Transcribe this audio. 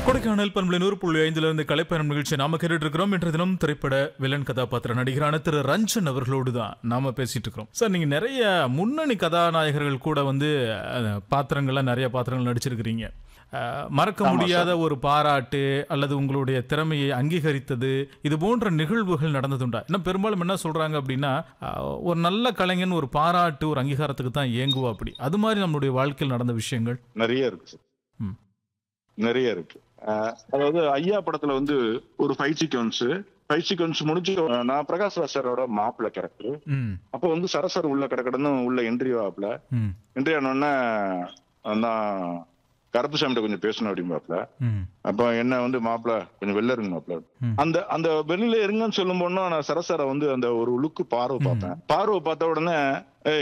கொடைக்கானல் பண்பலை நூறு புள்ளி ஐந்துல இருந்து கலைப்பயணம் நிகழ்ச்சி நாம கேட்டுட்டு இருக்கிறோம் இன்று தினம் திரைப்பட வில்லன் கதாபாத்திர நடிகரான திரு ரஞ்சன் அவர்களோடு தான் நாம பேசிட்டு இருக்கிறோம் சார் நீங்க நிறைய முன்னணி கதாநாயகர்கள் கூட வந்து அஹ், பாத்திரங்கள்ல நிறைய பாத்திரங்கள் நடிச்சிருக்கிறீங்க அஹ், மறக்க முடியாத ஒரு பாராட்டு அல்லது உங்களுடைய திறமையை அங்கீகரித்தது இது போன்ற நிகழ்வுகள் நடந்ததுண்டா ஏன்னா பெரும்பாலும் என்ன சொல்றாங்க அப்படின்னா அஹ், ஒரு நல்ல கலைஞன் ஒரு பாராட்டு ஒரு அங்கீகாரத்துக்கு தான் ஏங்குவா அப்படி அது மாதிரி நம்மளுடைய வாழ்க்கையில் நடந்த விஷயங்கள் நிறைய இருக்கு சார் ம். நிறைய இருக்கு அஹ் அதாவது ஐயா படத்துல வந்து ஒரு ஃபைட் சீக்வன்ஸ் ஃபைட் சீக்வன்ஸ் முடிஞ்சு அஹ் நான் பிரகாஷ் ராஜ் சாரோட மாப்பிள்ள கேரக்டர் ம் அப்போ வந்து சரசர் உள்ள கிடக்கடன்னு உள்ள என்ட்ரி ஆப்ல ம் என்ட்ரி ஆனோடனே நான் கருப்பு சாமிட்ட கொஞ்சம் பேசணும் அப்படிம்பாப்ல ம் அப்போ என்ன வந்து மாப்பிள்ள கொஞ்சம் வெளில இருங்க மாப்பிள்ள ம். அந்த அந்த வெளியில இருங்கன்னு சொல்லும் போதும் நான் சரசரை வந்து அந்த ஒரு லுக்கு பார்வை பார்த்தேன் பார்வை பார்த்த உடனே